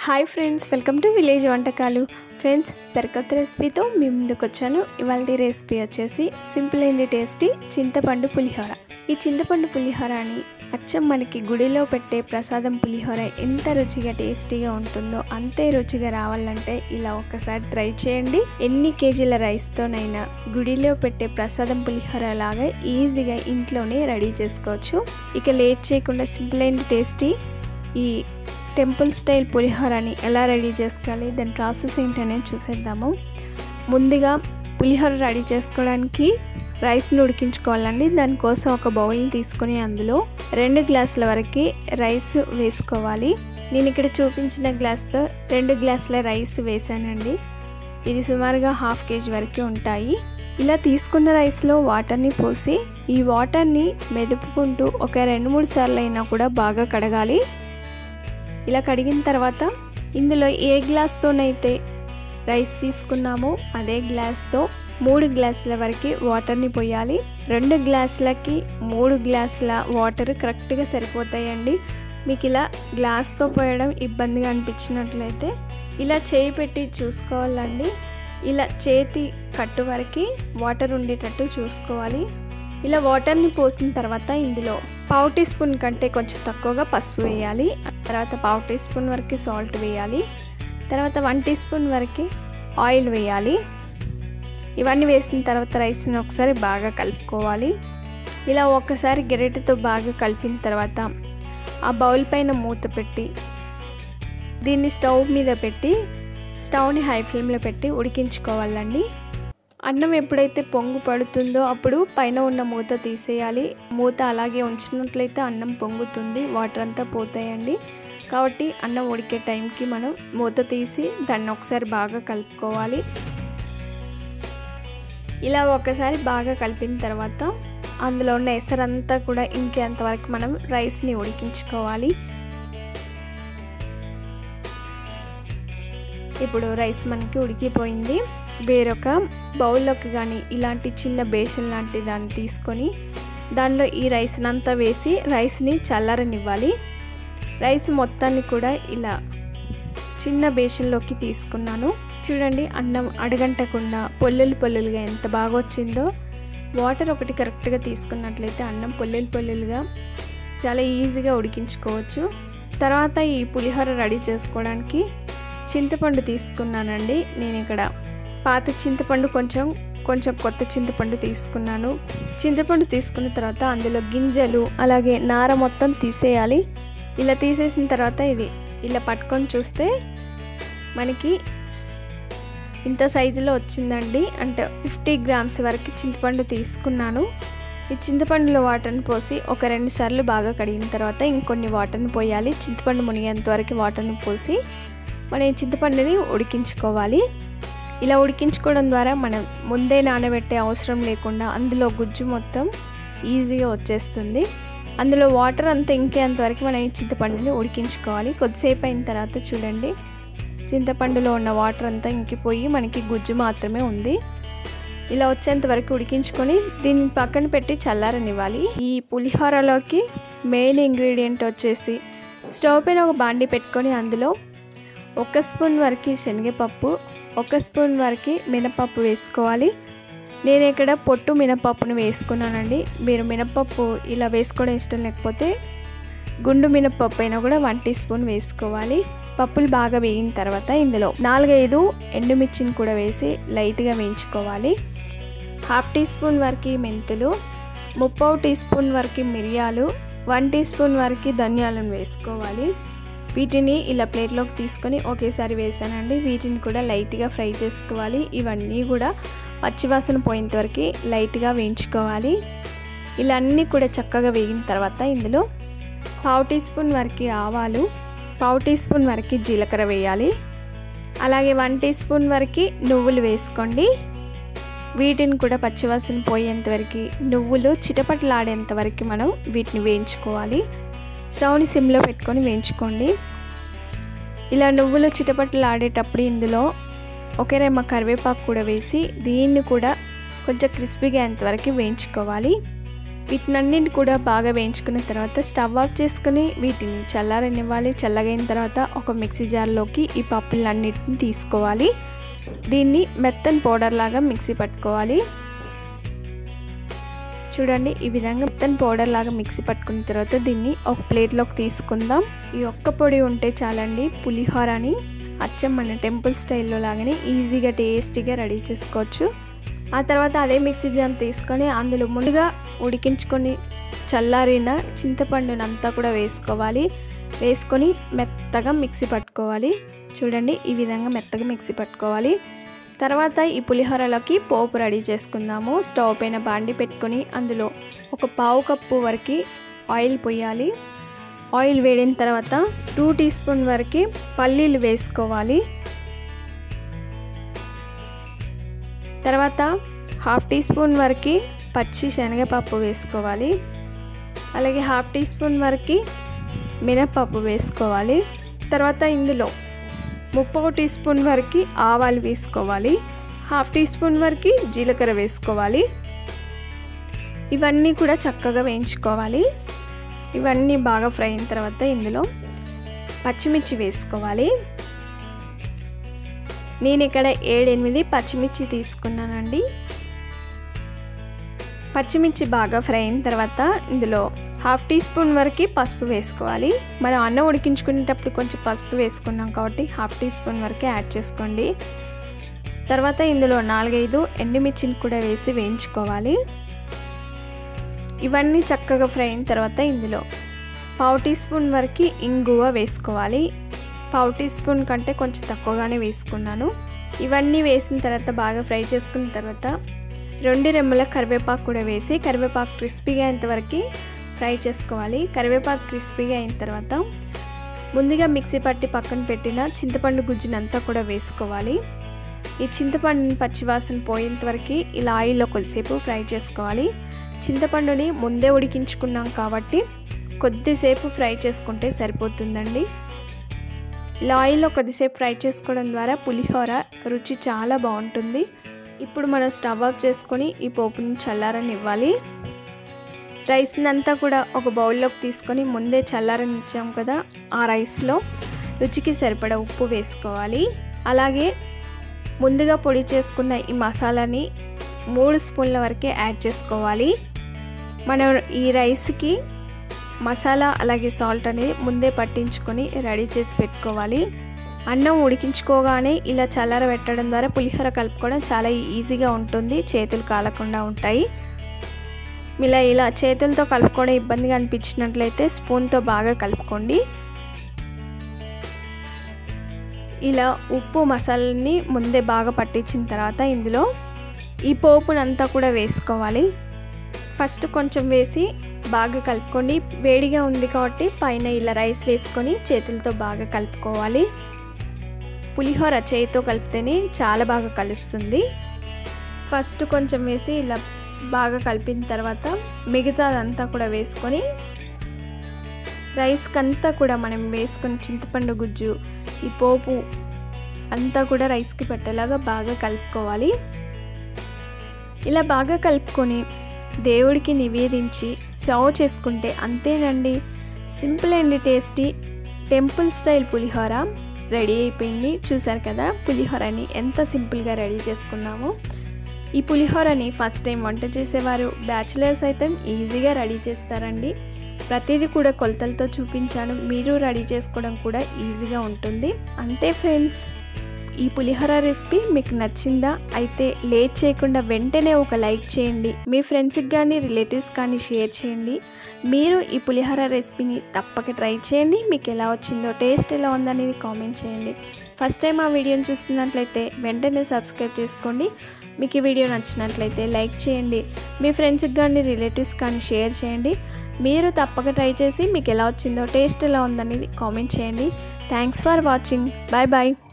hi friends welcome to village వంటకాలు friends సరికొత్త రెసిపీతో మీ ముందుకు వచ్చాను ఇవాళ రెసిపీ వచ్చేసి సింపుల్ అండ్ టేస్టీ చింతపండు పులిహోర ఈ చింతపండు పులిహోరని అచ్చం మనకి గుడిలో పెట్టే ప్రసాదం పులిహోర ఎంత రుచిగా టేస్టీగా ఉంటుందో అంతే రుచిగా రావాలంటే ఇలా ఒక్కసారి ట్రై చేయండి ఎన్ని కేజీల రైస్తోనైనా గుడిలో పెట్టే ప్రసాదం పులిహోర లాగా ఈజీగా ఇంట్లోనే రెడీ చేసుకోవచ్చు ఇక లేట్ చేయకుండా సింపుల్ అండ్ టేస్టీ ఈ టెంపుల్ స్టైల్ పులిహోరని ఎలా రెడీ చేసుకోవాలి దాని ప్రాసెస్ ఏంటనేది చూసేద్దాము ముందుగా పులిహోర రెడీ చేసుకోవడానికి రైస్ని ఉడికించుకోవాలండి దానికోసం ఒక బౌల్ని తీసుకొని అందులో రెండు గ్లాసుల వరకు రైస్ వేసుకోవాలి నేను ఇక్కడ చూపించిన గ్లాస్తో రెండు గ్లాసుల రైస్ వేసానండి ఇది సుమారుగా హాఫ్ కేజీ వరకు ఉంటాయి ఇలా తీసుకున్న రైస్లో వాటర్ని పోసి ఈ వాటర్ని మెదుపుకుంటూ ఒక రెండు మూడు సార్లు అయినా కూడా బాగా కడగాలి ఇలా కడిగిన తర్వాత ఇందులో ఏ గ్లాస్తోనైతే రైస్ తీసుకున్నామో అదే గ్లాస్తో మూడు గ్లాసుల వరకు వాటర్ని పోయాలి రెండు గ్లాసులకి మూడు గ్లాసుల వాటర్ కరెక్ట్గా సరిపోతాయండి మీకు ఇలా గ్లాస్తో పోయడం ఇబ్బందిగా అనిపించినట్లయితే ఇలా చేయి పెట్టి చూసుకోవాలండి ఇలా చేతి కట్టు వరకు వాటర్ ఉండేటట్టు చూసుకోవాలి ఇలా వాటర్ని పోసిన తర్వాత ఇందులో పావు టీ స్పూన్ కంటే కొంచెం తక్కువగా పసుపు వేయాలి తర్వాత పావు టీ స్పూన్ వరకు సాల్ట్ వేయాలి తర్వాత వన్ టీ స్పూన్ వరకు ఆయిల్ వేయాలి ఇవన్నీ వేసిన తర్వాత రైస్ని ఒకసారి బాగా కలుపుకోవాలి ఇలా ఒక్కసారి గెరెటితో బాగా కలిపిన తర్వాత ఆ బౌల్ పైన మూత పెట్టి దీన్ని స్టవ్ మీద పెట్టి స్టవ్ని హై ఫ్లేమ్లో పెట్టి ఉడికించుకోవాలండి అన్నం ఎప్పుడైతే పొంగు పడుతుందో అప్పుడు పైన ఉన్న మూత తీసేయాలి మూత అలాగే ఉంచినట్లయితే అన్నం పొంగుతుంది వాటర్ అంతా పోతాయండి కాబట్టి అన్నం ఉడికే టైంకి మనం మూత తీసి దాన్ని ఒకసారి బాగా కలుపుకోవాలి ఇలా ఒకసారి బాగా కలిపిన తర్వాత అందులో ఉన్న ఎసరంతా కూడా ఇంకేంతవరకు మనం రైస్ని ఉడికించుకోవాలి ఇప్పుడు రైస్ మనకి ఉడికిపోయింది వేరొక బౌల్లోకి కానీ ఇలాంటి చిన్న బేషన్ లాంటి దాన్ని తీసుకొని దానిలో ఈ రైస్ని అంతా వేసి రైస్ని చల్లారనివ్వాలి రైస్ మొత్తాన్ని కూడా ఇలా చిన్న బేషన్లోకి తీసుకున్నాను చూడండి అన్నం అడగంటకుండా పొల్లులు పొల్లులుగా ఎంత బాగా వచ్చిందో వాటర్ ఒకటి కరెక్ట్గా తీసుకున్నట్లయితే అన్నం పొల్లులు పొల్లులుగా చాలా ఈజీగా ఉడికించుకోవచ్చు తర్వాత ఈ పులిహోర రెడీ చేసుకోవడానికి చింతపండు తీసుకున్నానండి నేను ఇక్కడ పాత చింతపండు కొంచెం కొంచెం కొత్త చింతపండు తీసుకున్నాను చింతపండు తీసుకున్న తర్వాత అందులో గింజలు అలాగే నార మొత్తం తీసేయాలి ఇలా తీసేసిన తర్వాత ఇది ఇలా పట్టుకొని చూస్తే మనకి ఇంత సైజులో వచ్చిందండి అంటే ఫిఫ్టీ గ్రామ్స్ వరకు చింతపండు తీసుకున్నాను ఈ చింతపండులో వాటర్ని పోసి ఒక రెండు సార్లు బాగా కడిగిన తర్వాత ఇంకొన్ని వాటర్ని పోయాలి చింతపండు మునిగేంత వరకు వాటర్ని పోసి మనం ఈ చింతపండుని ఉడికించుకోవాలి ఇలా ఉడికించుకోవడం ద్వారా మనం ముందే నానబెట్టే అవసరం లేకుండా అందులో గుజ్జు మొత్తం ఈజీగా వచ్చేస్తుంది అందులో వాటర్ అంతా ఇంకేంత వరకు మనం ఈ చింతపండుని ఉడికించుకోవాలి కొద్దిసేపు అయిన తర్వాత చూడండి చింతపండులో ఉన్న వాటర్ అంతా ఇంకిపోయి మనకి గుజ్జు మాత్రమే ఉంది ఇలా వచ్చేంత వరకు ఉడికించుకొని దీన్ని పక్కన పెట్టి చల్లారనివ్వాలి ఈ పులిహోరలోకి మెయిన్ ఇంగ్రీడియంట్ వచ్చేసి స్టవ్ పైన ఒక బాండి పెట్టుకొని అందులో ఒక స్పూన్ వరకు శనగపప్పు ఒక స్పూన్ వరకు మినపప్పు వేసుకోవాలి నేను ఇక్కడ పొట్టు మినపప్పును వేసుకున్నానండి మీరు మినపప్పు ఇలా వేసుకోవడం ఇష్టం లేకపోతే గుండు మినపప్పు అయినా కూడా వన్ టీ స్పూన్ వేసుకోవాలి పప్పులు బాగా వేగిన తర్వాత ఇందులో నాలుగైదు ఎండుమిర్చిని కూడా వేసి లైట్గా వేయించుకోవాలి హాఫ్ టీ స్పూన్ వరకు మెంతులు ముప్పావు టీ స్పూన్ వరకు మిరియాలు వన్ టీ స్పూన్ వరకు ధనియాలను వేసుకోవాలి వీటిని ఇలా ప్లేట్లోకి తీసుకొని ఒకేసారి వేసానండి వీటిని కూడా లైట్గా ఫ్రై చేసుకోవాలి ఇవన్నీ కూడా పచ్చివాసన పోయేంత వరకు లైట్గా వేయించుకోవాలి ఇలా అన్నీ కూడా చక్కగా వేగిన తర్వాత ఇందులో పావు టీ స్పూన్ వరకు ఆవాలు పావు టీ స్పూన్ వరకు జీలకర్ర వేయాలి అలాగే వన్ టీ స్పూన్ వరకు నువ్వులు వేసుకోండి వీటిని కూడా పచ్చివాసన పోయేంత వరకు నువ్వులు చిటపటలాడేంత వరకు మనం వీటిని వేయించుకోవాలి స్టవ్ని సిమ్లో పెట్టుకొని వేయించుకోండి ఇలా నువ్వులు చిటపట్లు ఆడేటప్పుడు ఇందులో ఒకే రెమ్మ కరివేపాకు కూడా వేసి దీన్ని కూడా కొంచెం క్రిస్పీగా అయ్యేంతవరకు వేయించుకోవాలి వీటినన్నింటి కూడా బాగా వేయించుకున్న తర్వాత స్టవ్ ఆఫ్ చేసుకుని వీటిని చల్లారనివ్వాలి చల్లగైన తర్వాత ఒక మిక్సీ జార్లోకి ఈ పప్పులన్నిటిని తీసుకోవాలి దీన్ని మెత్తని పౌడర్ లాగా మిక్సీ పట్టుకోవాలి చూడండి ఈ విధంగా మెత్తని పౌడర్ లాగా మిక్సీ పట్టుకున్న తర్వాత దీన్ని ఒక ప్లేట్లోకి తీసుకుందాం ఈ ఒక్క పొడి ఉంటే చాలండి పులిహోరని అచ్చం మన టెంపుల్ స్టైల్లో లాగానే ఈజీగా టేస్టీగా రెడీ చేసుకోవచ్చు ఆ తర్వాత అదే మిక్సీ జార్ తీసుకొని అందులో ముందుగా ఉడికించుకొని చల్లారిన చింతపండుని అంతా కూడా వేసుకోవాలి వేసుకొని మెత్తగా మిక్సీ పట్టుకోవాలి చూడండి ఈ విధంగా మెత్తగా మిక్సీ పట్టుకోవాలి తర్వాత ఈ పులిహోరలోకి పోపు రెడీ చేసుకుందాము స్టవ్ పైన బాండి పెట్టుకొని అందులో ఒక పావు కప్పు వరకు ఆయిల్ పోయాలి ఆయిల్ వేడిన తర్వాత టూ టీ స్పూన్ వరకు పల్లీలు వేసుకోవాలి తర్వాత హాఫ్ టీ స్పూన్ వరకు పచ్చి శనగపప్పు వేసుకోవాలి అలాగే హాఫ్ టీ స్పూన్ వరకు మినపప్పు వేసుకోవాలి తర్వాత ఇందులో ముప్పో టీ స్పూన్ వరకు ఆవాలు వేసుకోవాలి హాఫ్ టీ స్పూన్ వరకు జీలకర్ర వేసుకోవాలి ఇవన్నీ కూడా చక్కగా వేయించుకోవాలి ఇవన్నీ బాగా ఫ్రై అయిన తర్వాత ఇందులో పచ్చిమిర్చి వేసుకోవాలి నేను ఇక్కడ ఏడెనిమిది పచ్చిమిర్చి తీసుకున్నానండి పచ్చిమిర్చి బాగా ఫ్రై అయిన తర్వాత ఇందులో హాఫ్ టీ స్పూన్ వరకు పసుపు వేసుకోవాలి మనం అన్నం ఉడికించుకునేటప్పుడు కొంచెం పసుపు వేసుకున్నాం కాబట్టి హాఫ్ టీ స్పూన్ వరకు యాడ్ చేసుకోండి తర్వాత ఇందులో నాలుగైదు ఎండుమిర్చిని కూడా వేసి వేయించుకోవాలి ఇవన్నీ చక్కగా ఫ్రై అయిన తర్వాత ఇందులో పావు టీ స్పూన్ వరకు ఇంగువ వేసుకోవాలి పావు టీ స్పూన్ కంటే కొంచెం తక్కువగానే వేసుకున్నాను ఇవన్నీ వేసిన తర్వాత బాగా ఫ్రై చేసుకున్న తర్వాత రెండు రెమ్మల కరివేపాకు కూడా వేసి కరివేపాకు క్రిస్పీగా అయ్యేంతవరకు ఫ్రై చేసుకోవాలి కరివేపాకు క్రిస్పీగా అయిన తర్వాత ముందుగా మిక్సీ పట్టి పక్కన పెట్టిన చింతపండు గుజ్జునంతా కూడా వేసుకోవాలి ఈ చింతపండుని పచ్చివాసన పోయేంత వరకు ఇలా ఆయిల్లో కొద్దిసేపు ఫ్రై చేసుకోవాలి చింతపండుని ముందే ఉడికించుకున్నాం కాబట్టి కొద్దిసేపు ఫ్రై చేసుకుంటే సరిపోతుందండి ఇలా ఆయిల్లో కొద్దిసేపు ఫ్రై చేసుకోవడం ద్వారా పులిహోర రుచి చాలా బాగుంటుంది ఇప్పుడు మనం స్టవ్ ఆఫ్ చేసుకొని ఈ పోపుని చల్లారని ఇవ్వాలి రైస్ని అంతా కూడా ఒక బౌల్లోకి తీసుకొని ముందే చల్లారని ఇచ్చాం కదా ఆ రైస్లో రుచికి సరిపడా ఉప్పు వేసుకోవాలి అలాగే ముందుగా పొడి చేసుకున్న ఈ మసాలాని మూడు స్పూన్ల వరకే యాడ్ చేసుకోవాలి మనం ఈ రైస్కి మసాలా అలాగే సాల్ట్ అనేది ముందే పట్టించుకొని రెడీ చేసి పెట్టుకోవాలి అన్నం ఉడికించుకోగానే ఇలా చల్లార పెట్టడం ద్వారా పులిహోర కలుపుకోవడం చాలా ఈజీగా ఉంటుంది చేతులు కాలకుండా ఉంటాయి ఇలా ఇలా చేతులతో కలుపుకోవడం ఇబ్బందిగా అనిపించినట్లయితే స్పూన్తో బాగా కలుపుకోండి ఇలా ఉప్పు మసాలాని ముందే బాగా పట్టించిన తర్వాత ఇందులో ఈ పోపునంతా కూడా వేసుకోవాలి ఫస్ట్ కొంచెం వేసి బాగా కలుపుకోండి వేడిగా ఉంది కాబట్టి పైన ఇలా రైస్ వేసుకొని చేతులతో బాగా కలుపుకోవాలి పులిహోర చేయితో కలిపితేనే చాలా బాగా కలుస్తుంది ఫస్ట్ కొంచెం వేసి ఇలా బాగా కలిపిన తర్వాత మిగతాదంతా కూడా వేసుకొని రైస్కి అంతా కూడా మనం వేసుకొని చింతపండు గుజ్జు ఈ పోపు అంతా కూడా రైస్కి పెట్టేలాగా బాగా కలుపుకోవాలి ఇలా బాగా కలుపుకొని దేవుడికి నివేదించి సర్వ్ చేసుకుంటే అంతేనండి simple and tasty temple style పులిహోర రెడీ అయిపోయింది చూసారు కదా పులిహోరని ఎంత సింపుల్గా రెడీ చేసుకున్నామో ఈ పులిహోరని ఫస్ట్ టైం వంట చేసేవారు బ్యాచిలర్స్ అయితే ఈజీగా రెడీ చేస్తారండి ప్రతిదీ కూడా కొలతలతో చూపించాను మీరు రెడీ చేసుకోవడం కూడా ఈజీగా ఉంటుంది అంతే ఫ్రెండ్స్ ఈ పులిహోర రెసిపీ మీకు నచ్చిందా అయితే లేట్ చేయకుండా వెంటనే ఒక లైక్ చేయండి మీ ఫ్రెండ్స్కి కానీ రిలేటివ్స్ కానీ షేర్ చేయండి మీరు ఈ పులిహోర రెసిపీని తప్పక ట్రై చేయండి మీకు ఎలా వచ్చిందో టేస్ట్ ఎలా ఉందనేది కామెంట్ చేయండి ఫస్ట్ టైం ఆ వీడియోని చూస్తున్నట్లయితే వెంటనే సబ్స్క్రైబ్ చేసుకోండి మీకు ఈ వీడియో నచ్చినట్లయితే లైక్ చేయండి మీ ఫ్రెండ్స్కి కానీ రిలేటివ్స్ కానీ షేర్ చేయండి మీరు తప్పక ట్రై చేసి మీకు ఎలా వచ్చిందో టేస్ట్ ఎలా ఉందనేది కామెంట్ చేయండి thanks for watching bye bye